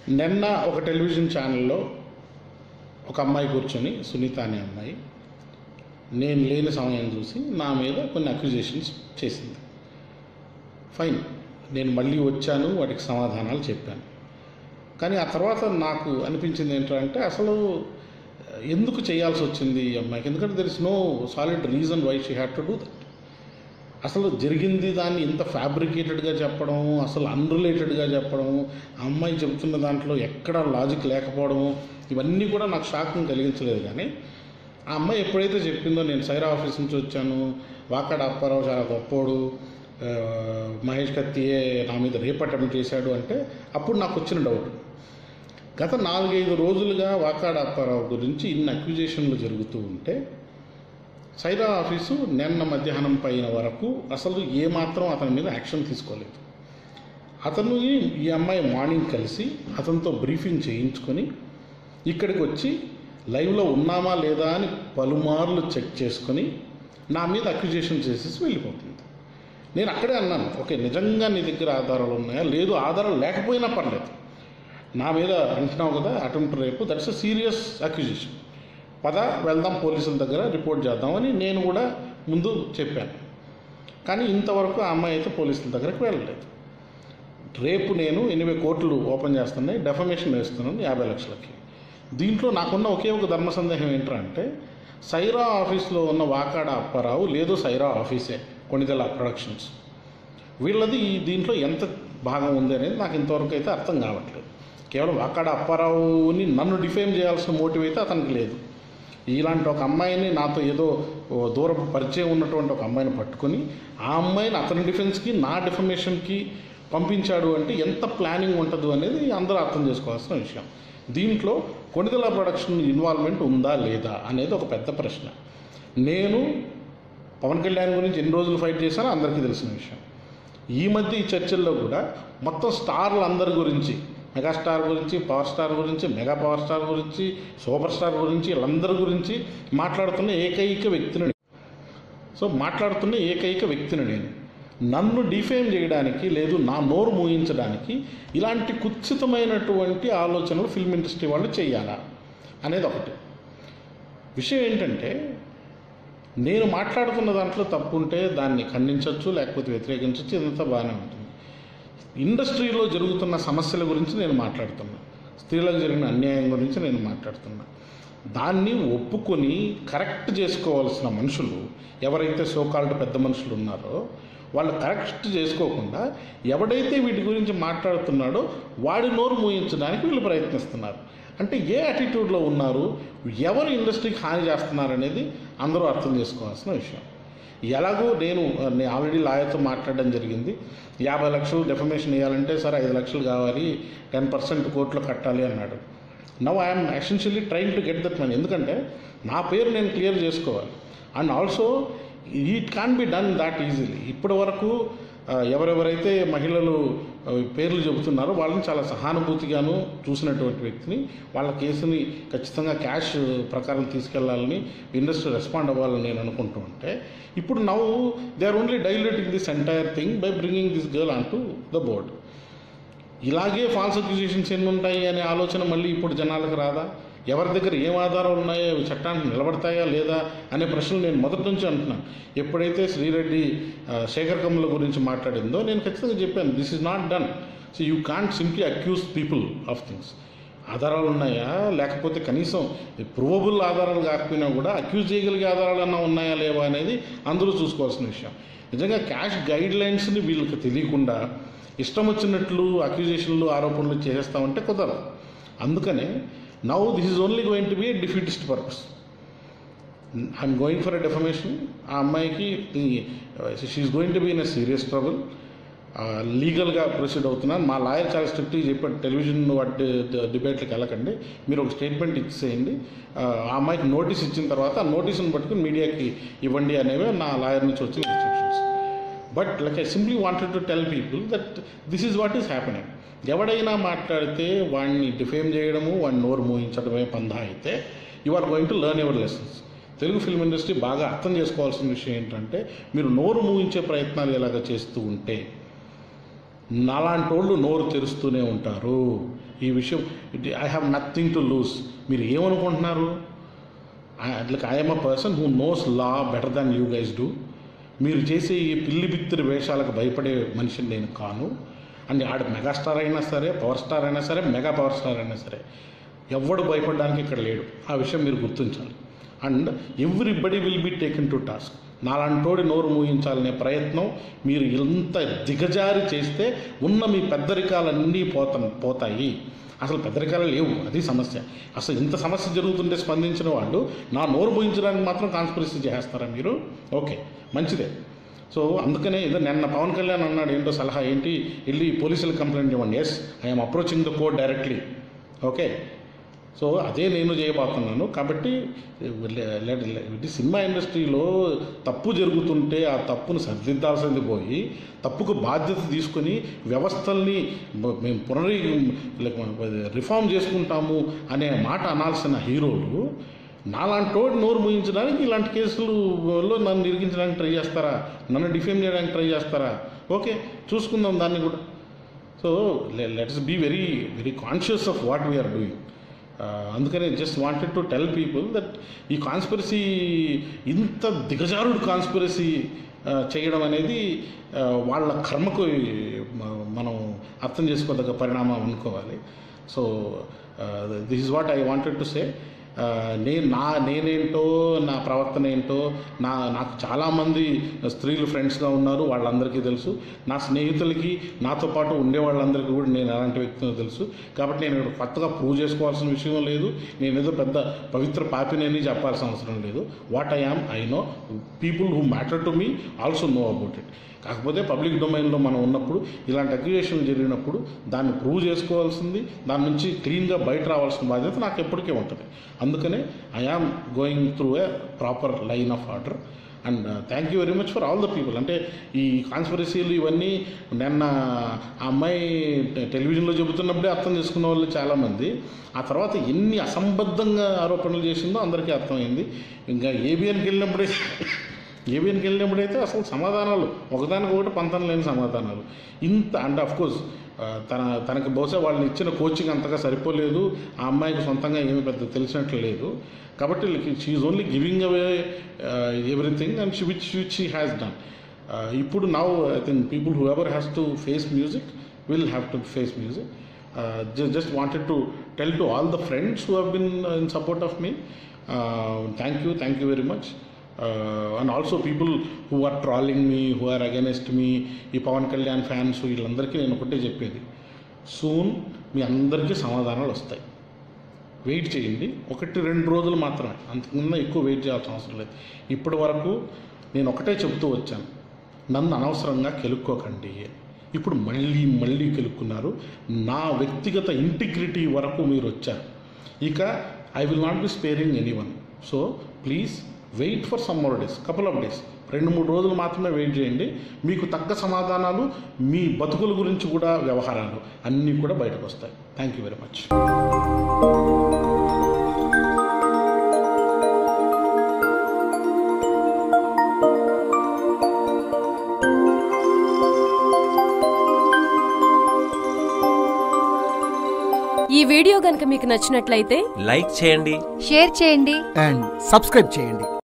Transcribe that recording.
నిన్న ఒక టెలివిజన్ ఛానల్లో ఒక అమ్మాయి కూర్చొని సునీత అనే అమ్మాయి నేను లేని సమయం చూసి నా మీద కొన్ని అక్యూజేషన్స్ చేసింది ఫైన్ నేను మళ్ళీ వచ్చాను వాటికి సమాధానాలు చెప్పాను కానీ ఆ తర్వాత నాకు అనిపించింది ఏంటంటే అసలు ఎందుకు చేయాల్సి వచ్చింది ఈ అమ్మాయికి ఎందుకంటే there is no solid reason why she had to do that అసలు జరిగింది దాన్ని ఇంత ఫ్యాబ్రికేటెడ్గా చెప్పడం అసలు అన్రిలేటెడ్గా చెప్పడం ఆ అమ్మాయి చెబుతున్న దాంట్లో ఎక్కడ లాజిక్ లేకపోవడము ఇవన్నీ కూడా నాకు షాక్ని కలిగించలేదు కానీ ఆ అమ్మాయి ఎప్పుడైతే చెప్పిందో నేను సైరా ఆఫీస్ నుంచి వచ్చాను వాకాడ అప్పారావు చాలా గొప్పోడు ఆ, మహేష్ కత్తియే నా మీద రేప్ అటెంప్ట్ చేశాడు అంటే అప్పుడు నాకు వచ్చిన డౌట్ గత నాలుగైదు రోజులుగా వాకాడ అప్పారావు గురించి ఇన్ని అక్విజేషన్లు జరుగుతూ ఉంటే సైరా ఆఫీసు నిన్న మధ్యాహ్నం పైన వరకు అసలు ఏమాత్రం అతని మీద యాక్షన్ తీసుకోలేదు అతను ఈ- ఈ అమ్మాయి మార్నింగ్ కలిసి అతనితో బ్రీఫింగ్ చేయించుకొని ఇక్కడికి వచ్చి లైవ్లో ఉన్నామా లేదా అని పలుమార్లు చెక్ చేసుకొని నా మీద అక్యుజేషన్ చేసేసి వెళ్ళిపోతుంది నేను అక్కడే అన్నాను ఓకే నిజంగా నీ దగ్గర ఆధారాలు ఉన్నాయా లేదు ఆధారాలు లేకపోయినా పర్లేదు నా మీద అంటున్నావు కదా అటెంప్ట్ రేపు దట్స్ అ సీరియస్ అక్యుజేషన్ పద వెళ్దాం పోలీసుల దగ్గర రిపోర్ట్ చేద్దామని నేను కూడా ముందు చెప్పాను కానీ ఇంతవరకు ఆ అమ్మాయి అయితే పోలీసుల దగ్గరికి వెళ్ళలేదు రేపు నేను ఎనిమిది కోట్లు ఓపెన్ చేస్తున్నాయి డెఫమేషన్ వేస్తున్నాను యాభై లక్షలకి దీంట్లో నాకున్న ఒకే ఒక ధర్మ సందేహం ఏంటంటే సైరా ఆఫీస్లో ఉన్న వాకాడ అప్పారావు లేదు సైరా ఆఫీసే కొణిదెల ప్రొడక్షన్స్ వీళ్ళది ఈ దీంట్లో ఎంత భాగం ఉంది అనేది నాకు ఇంతవరకు అయితే అర్థం కావట్లేదు కేవలం వాకాడ అప్పారావుని నన్ను డిఫేమ్ చేయాల్సిన మోటివ్ అయితే అతనికి లేదు ఇలాంటి ఒక అమ్మాయిని నాతో ఏదో ఓ దూరపు పరిచయం ఉన్నటువంటి ఒక అమ్మాయిని పట్టుకొని ఆ అమ్మాయిని అతని డిఫెన్స్కి నా డిఫమేషన్కి పంపించాడు అంటే ఎంత ప్లానింగ్ ఉంటుందో అనేది అందరూ అర్థం చేసుకోవాల్సిన విషయం దీంట్లో కొణిదెల ప్రొడక్షన్ ఇన్వాల్వ్మెంట్ ఉందా లేదా అనేది ఒక పెద్ద ప్రశ్న నేను పవన్ కళ్యాణ్ గురించి ఎన్ని రోజులు ఫైట్ చేశానో అందరికీ తెలిసిన విషయం ఈ మధ్య ఈ చర్చల్లో కూడా మొత్తం స్టార్లు అందరి గురించి మెగాస్టార్ గురించి పవర్ స్టార్ గురించి మెగా పవర్ స్టార్ గురించి సూపర్ స్టార్ గురించి వీళ్ళందరి గురించి మాట్లాడుతున్న ఏకైక వ్యక్తిని నేను. సో మాట్లాడుతున్న ఏకైక వ్యక్తిని నేను నన్ను డిఫేమ్ చేయడానికి లేదు నా నోరు మూయించడానికి ఇలాంటి కుత్సితమైనటువంటి ఆలోచనలు ఫిల్మ్ ఇండస్ట్రీ వాళ్ళు చేయాలా అనేది ఒకటి విషయం ఏంటంటే నేను మాట్లాడుతున్న దాంట్లో తప్పు ఉంటే దాన్ని ఖండించవచ్చు లేకపోతే వ్యతిరేకించవచ్చు ఇదంతా బాగానే ఉంటుంది ఇండస్ట్రీలో జరుగుతున్న సమస్యల గురించి నేను మాట్లాడుతున్నా స్త్రీలకు జరిగిన అన్యాయం గురించి నేను మాట్లాడుతున్నా దాన్ని ఒప్పుకొని కరెక్ట్ చేసుకోవాల్సిన మనుషులు ఎవరైతే సోకాల్డ్ పెద్ద మనుషులు ఉన్నారో వాళ్ళు కరెక్ట్ చేసుకోకుండా ఎవడైతే వీటి గురించి మాట్లాడుతున్నాడో వాడి నోరు మూయించడానికి వీళ్ళు ప్రయత్నిస్తున్నారు అంటే ఏ యాటిట్యూడ్లో ఉన్నారు ఎవరు ఇండస్ట్రీకి హాని చేస్తున్నారు అనేది అందరూ అర్థం చేసుకోవాల్సిన విషయం ఎలాగో నేను నేను ఆల్రెడీ లాయర్తో మాట్లాడడం జరిగింది యాభై లక్షలు డెఫమేషన్ ఇవ్వాలంటే సరే ఐదు లక్షలు కావాలి టెన్ పర్సెంట్ కోర్టులో కట్టాలి అన్నాడు now I'm essentially trying to get that money ఎందుకంటే నా పేరు నేను క్లియర్ చేసుకోవాలి and also it can be done that easily ఇప్పటి వరకు ఆ, ఎవరెవరైతే మహిళలు ఆ, పేర్లు చెబుతున్నారో వాళ్ళని చాలా సహానుభూతిగాను చూసినటువంటి వ్యక్తిని వాళ్ళ కేసుని ఖచ్చితంగా క్యాష్ ప్రకారం తీసుకెళ్లాలని ఇండస్ట్రీ రెస్పాండ్ అవ్వాలని నేను అనుకుంటూ ఉంటే ఇప్పుడు now they are only diluting this entire thing by bringing this girl on to the board ఇలాగే ఫాల్స్ అక్యూజేషన్స్ ఎన్ని ఉంటాయి అనే ఆలోచన మళ్ళీ ఇప్పుడు జనాలకు రాదా ఎవరి దగ్గర ఏం ఆధారాలు ఉన్నాయో అవి చట్టానికి నిలబడతాయా లేదా అనే ప్రశ్నలు నేను మొదటి నుంచి అంటున్నాను ఎప్పుడైతే శ్రీరెడ్డి ఆ, శేఖర్ కమ్ముల గురించి మాట్లాడిందో నేను ఖచ్చితంగా చెప్పాను this is not done so you can't simply accuse people of things ఆధారాలు ఉన్నాయా లేకపోతే కనీసం ప్రూవబుల్ ఆధారాలు కాకపోయినా కూడా అక్యూజ్ చేయగలిగే ఆధారాలన్నా ఉన్నాయా లేవా అనేది అందరూ చూసుకోవాల్సిన విషయం నిజంగా క్యాష్ గైడ్ లైన్స్ని వీళ్ళకి తెలియకుండా ఇష్టం వచ్చినట్లు అక్యూజేషన్లు ఆరోపణలు చేసేస్తామంటే కుదరదు అందుకనే now this is only going to be a defeatist purpose I'm going for a defamation ఆ అమ్మాయికి she's going to be in a serious trouble లీగల్గా ప్రొసీడ్ అవుతున్నాను మా లాయర్ చాలా స్ట్రిక్ట్గా చెప్పాడు టెలివిజన్ వాటి డిబేట్లకు వెళ్ళకండి మీరు ఒక స్టేట్మెంట్ ఇచ్చేయండి ఆ ఆ అమ్మాయికి నోటీస్ ఇచ్చిన తర్వాత ఆ నోటీస్ని పట్టుకుని మీడియాకి ఇవ్వండి అనేవి నా లాయర్ నుంచి వచ్చిన instructions but like I simply wanted to tell people that this is what is happening ఎవడైనా మాట్లాడితే వాడిని డిఫేమ్ చేయడము వాడిని నోరు మూయించడమే పందా అయితే you are going to learn ever lessons Telugu film industry బాగా అర్థం చేసుకోవాల్సిన విషయం ఏంటంటే మీరు నోరు మూయించే ప్రయత్నాలు ఎలాగ చేస్తూ ఉంటే నాలాంటి వాళ్ళు నోరు తెరుస్తూనే ఉంటారు ఈ విషయం I have nothing to lose మీరు ఏమనుకుంటున్నారు like I'm a person who knows law better than you guys do మీరు చేసే ఈ పిల్లి బిత్తిరి వేషాలకు భయపడే మనిషిని నేను కాను అండ్ ఆడ మెగాస్టార్ అయినా సరే పవర్ స్టార్ అయినా సరే మెగా పవర్ స్టార్ అయినా సరే ఎవడు భయపడడానికి ఇక్కడ లేడు ఆ విషయం మీరు గుర్తించాలి and everybody will be taken to task నాలాంటోడి నోరు మూయించాలనే ప్రయత్నం మీరు ఇంత దిగజారి చేస్తే ఉన్న మీ పెద్దరికాలన్నీ పోత పోతాయి అసలు పెద్దరికాలు లేవు అది సమస్య అసలు ఇంత సమస్య జరుగుతుంటే స్పందించిన వాళ్ళు నా నోరు మూయించడానికి మాత్రం కాన్స్పిరసీ చేస్తారా మీరు ఓకే మంచిదే సో అందుకనే ఏదో నిన్న పవన్ కళ్యాణ్ అన్నాడు ఏంటో సలహా ఏంటి వెళ్ళి పోలీసులకు కంప్లైంట్ ఇవ్వండి yes I'm approaching the court directly okay so అదే నేను చేయబోతున్నాను కాబట్టి లే- లే- లే- ఇది సినిమా ఇండస్ట్రీలో తప్పు జరుగుతుంటే ఆ తప్పును సరిదిద్దాల్సింది పోయి తప్పుకు బాధ్యత తీసుకొని వ్యవస్థల్ని బ- మేము పునరి లైక్ రిఫార్మ్ చేసుకుంటాము అనే మాట అనాల్సిన హీరోలు నాలాంటోడు నోరు ముయించడానికి ఇలాంటి కేసులలో నన్ను ఇరికించడానికి ట్రై చేస్తారా నన్ను డిఫేమ్ చేయడానికి ట్రై చేస్తారా ఓకే చూసుకుందాం దాన్ని కూడా so let's be very very conscious of what we're doing అందుకనే just wanted to tell people that ఈ కాన్స్పిరసీ ఇంత దిగజారుడు కాన్స్పిరసీ చేయడం అనేది ఆ, వాళ్ళ కర్మకు మ- మనం అర్థం చేసుకోదగ్గ పరిణామం అనుకోవాలి so this is what I wanted to say నేను నా నేనేంటో నా ప్రవర్తన ఏంటో నా నాకు చాలామంది స్త్రీలు ఫ్రెండ్స్గా ఉన్నారు వాళ్ళందరికీ తెలుసు నా స్నేహితులకి నాతో పాటు ఉండే వాళ్ళందరికీ కూడా నేను ఎలాంటి వ్యక్తినో తెలుసు కాబట్టి నేను ఇక్కడ కొత్తగా ప్రూవ్ చేసుకోవాల్సిన విషయం లేదు నేను ఏదో పెద్ద పవిత్ర పాపినని చెప్పాల్సిన అవసరం లేదు what I am I know people who matter to me also know about it కాకపోతే పబ్లిక్ డొమైన్లో మనం ఉన్నప్పుడు ఇలాంటి అక్యుజేషన్లు జరిగినప్పుడు దాన్ని ప్రూవ్ చేసుకోవాల్సింది దాని నుంచి క్లీన్గా బయట రావాల్సిన బాధ్యత నాకు ఎప్పటికీ ఉంటుంది అందుకనే I am going through a proper line of order and thank you very much for all the people అంటే ఈ కాన్స్పిరసీలు ఇవన్నీ నిన్న ఆ అమ్మాయి టె- టెలివిజన్లో చెబుతున్నప్పుడే అర్థం చేసుకున్న వాళ్ళు చాలామంది ఆ తర్వాత ఎన్ని అసంబద్ధంగా ఆరోపణలు చేసిందో అందరికీ అర్థమైంది ఇంకా ఏబిఎన్కి వెళ్ళినప్పుడే ఏబిఎన్కి వెళ్ళినప్పుడైతే అసలు సమాధానాలు ఒకదానికి ఒకటి పంతం లేని సమాధానాలు ఇంత అండ్ ఆఫ్ కోర్స్ తన తనకి బహుశా వాళ్ళు ఇచ్చిన కోచింగ్ అంతగా సరిపోలేదు ఆ అమ్మాయికి సొంతంగా ఏమి పెద్ద తెలిసినట్లు లేదు కాబట్టి she's only giving away everything and she which which she has done ఇప్పుడు now I think people who ever has to face music will have to face music just wanted to tell to all the friends who have been in support of me thank you thank you very much and also people who are trolling me who are against me ఈ Pawan Kalyan fans వీళ్ళందరికీ నేను ఒకటే చెప్పేది soon మీ అందరికీ సమాధానాలు వస్తాయి wait చేయండి ఒకటి రెండు రోజులు మాత్రమే అంతకన్నా ఎక్కువ వెయిట్ చేయాల్సిన అవసరం లేదు ఇప్పటి వరకు నేను ఒకటే చెబుతూ వచ్చాను నన్ను అనవసరంగా కెలుక్కోకండి ఇప్పుడు మళ్ళీ మళ్ళీ కెలుక్కున్నారు నా వ్యక్తిగత ఇంటిగ్రిటీ వరకు మీరు వచ్చారు ఇక I will not be sparing anyone so please wait for some more days couple of days రెండు మూడు రోజులు మాత్రమే వెయిట్ చేయండి మీకు తగ్గ సమాధానాలు మీ బతుకుల గురించి కూడా వ్యవహారాలు అన్నీ కూడా బయటకు వస్తాయి థ్యాంక్ యూ వెరీ మచ్ ఈ వీడియో గనుక మీకు నచ్చినట్లయితే లైక్ చేయండి షేర్ చేయండి అండ్ సబ్స్క్రైబ్ చేయండి